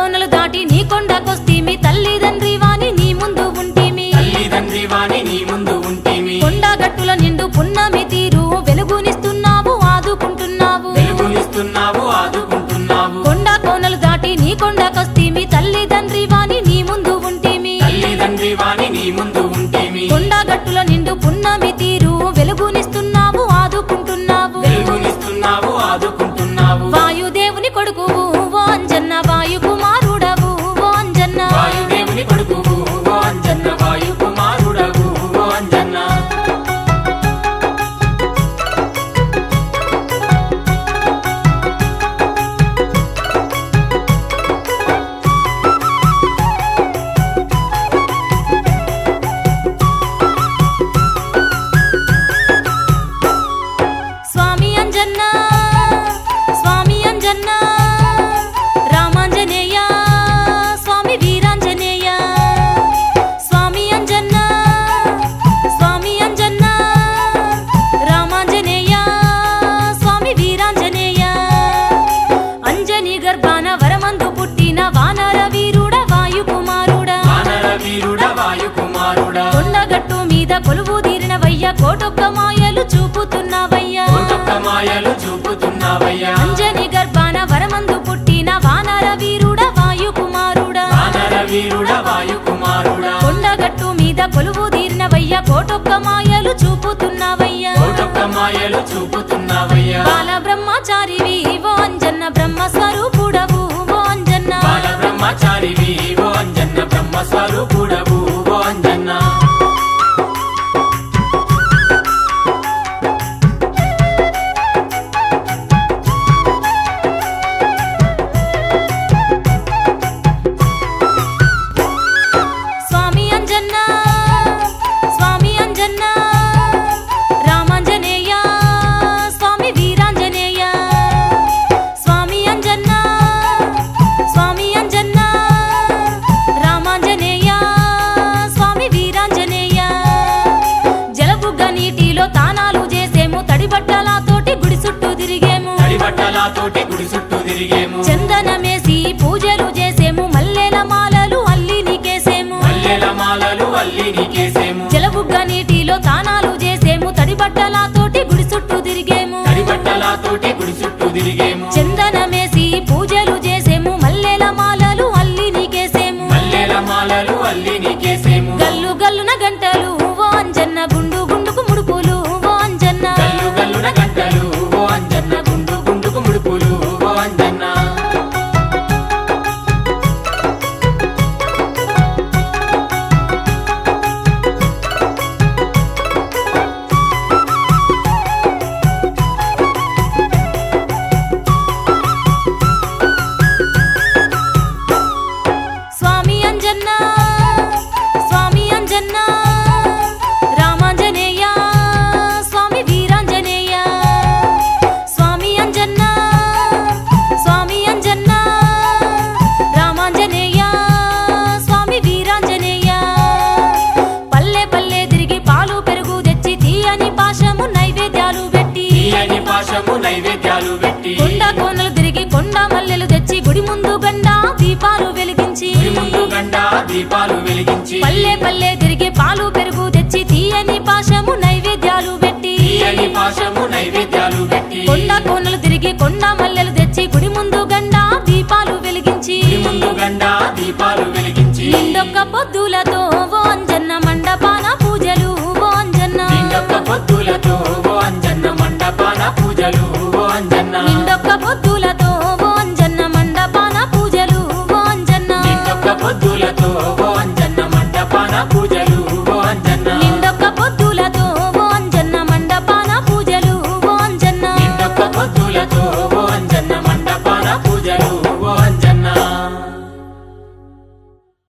కోనలు దాటి నీ కొండకొస్తి మీ తల్లిదండ్రి వాని నీ ముందు ఉంటిమి తల్లిదండ్రి వాణి నీ ముందు ఉంటేమి కొండ గట్టుల నిండు పున్నమి తీరు వెలుగునిస్తున్నావు ఆదుకుంటున్నావు వెలుగునిస్తున్నావు ఆదుకుంటున్నావు కొండ కోనలు దాటి నీ కొండకొస్తి మీ తల్లిదండ్రి వాని నీ ముందు ఉంటిమి తల్లిదండ్రి వాణి నీ ముందు ఉంటేమి కొండ గట్టుల నిండు పున్నమి తీరు వెలుగునిస్తున్నావు ఆదుకుంటున్నావు వెలుగునిస్తున్నావు ఆదుకుంటున్నావు వాయుదేవుని కొడుకువు ఓ అంజన్న వాయు కుమారుడవు ఓ అంజన్న వాయుదేవుని కొడుకువు ఓ అంజన్న వాయు కుమారుడవు ఓ అంజన్న స్వామి అంజన్న స్వామి అంజన్న రామాంజనేయ స్వామి వీరాంజనేయ స్వామి అంజన్న స్వామి అంజన్న రామాంజనేయ స్వామి వీరాంజనేయ అంజని గర్భాన వరమందు పుట్టిన వానర వీరుడ వాయు కుమారుడా వానర వీరుడ వాయు కుమారుడా కొండగట్టు మీద కొలువు తీరినవయ్య కోటొక్క మాయలు చూపుతున్నవయ్యా కోటొక్క మాయలు చూపుతున్నావయ్యా అంజని గర్భాన వరమందు పుట్టిన వానర వీరుడ వాయు కుమారుడా వానర వీరుడ వాయు కుమారుడా కొండగట్టు మీద కొలువు తీరినవయ్య కోటొక్క మాయలు చూపుతున్నవయ్యా కోటొక్క మాయలు చూపుతున్నావయ్యా బాల బ్రహ్మచారివి ఓ అంజన్న బ్రహ్మ స్వరూపుడవు ఓ అంజన్న బాల బ్రహ్మచారివి ఓ అంజన్న బ్రహ్మ స్వరూపుడవు ఓ అంజన్న స్వామి అంజన్న స్వామి అంజన్న రామాంజనేయ స్వామి వీరాంజనేయ స్వామి అంజన్న స్వామి అంజన్న రామాంజనేయ స్వామి వీరాంజనేయ జలబుగ్గ నీటిలో తానాలు చేసేము తడి బట్టలతోటి గుడి చుట్టూ తిరిగేము తడి బట్టలతోటి గుడి చుట్టూ తిరిగేము చందనమేసి పూజలు చేసేము మల్లెల మాలలు అల్లి నీకేసేము మల్లెల మాలలు అల్లి నీకేసేము జలబుగ్గ నీటిలో తానాలు చేసేము తడి బట్టలతోటి గుడి చుట్టూ తిరిగేము తడి బట్టలతోటి గుడి చుట్టూ తిరిగేము చందనమేసి పూజలు చేసేము మల్లెల మాలలు అల్లి నీకేసేము మల్లెల మాలలు అల్లి నీకేసేము గల్లు గల్లున గంటలు ఓ అంజన్న గుండు గుండుకు ముడుపులు ఓ అంజన్న గల్లు గల్లున గంటలు ఓ అంజన్న గుండు గుండుకు ముడుపులు ఓ అంజన్న స్వామి అంజన్న స్వామి అంజన్న రామాంజనేయ స్వామి వీరాంజనేయ స్వామి అంజన్న స్వామి అంజన్న రామాంజనేయ స్వామి వీరాంజనేయ పల్లె పల్లె తిరిగి పాలు పెరుగు తెచ్చి తీయని పాశము నైవేద్యాలు పెట్టి తీయని పాశము నైవేద్యాలు పెట్టి కొండ కోనలు తిరిగి కొండ మల్లెలు తెచ్చి గుడి ముందు గండ దీపాలు వెలిగించి గుడి ముందు గండ దీపాలు వెలిగించి పల్లె పల్లె తిరిగి పాలు పెరుగు తెచ్చి తీయని పాశము నైవేద్యాలు పెట్టి తీయని పాశము నైవేద్యాలు పెట్టి కొండ కోనలు తిరిగి కొండ మల్లెలు తెచ్చి గుడి ముందు గండ దీపాలు వెలిగించి గుడి ముందు గండ దీపాలు వెలిగించి నిండొక్క పొద్దులతో ఓ అంజన్న మండపాన పూజలు ఓ అంజన్న నిండొక్క పొద్దులతో ఓ అంజన్న మండపాన పూజలు ఓ అంజన్న నిండొక్క పొద్దులతో ఓ అంజన్న మండపాన పూజలు ఓ అంజన్న నిండొక్క పొద్దులతో ఓ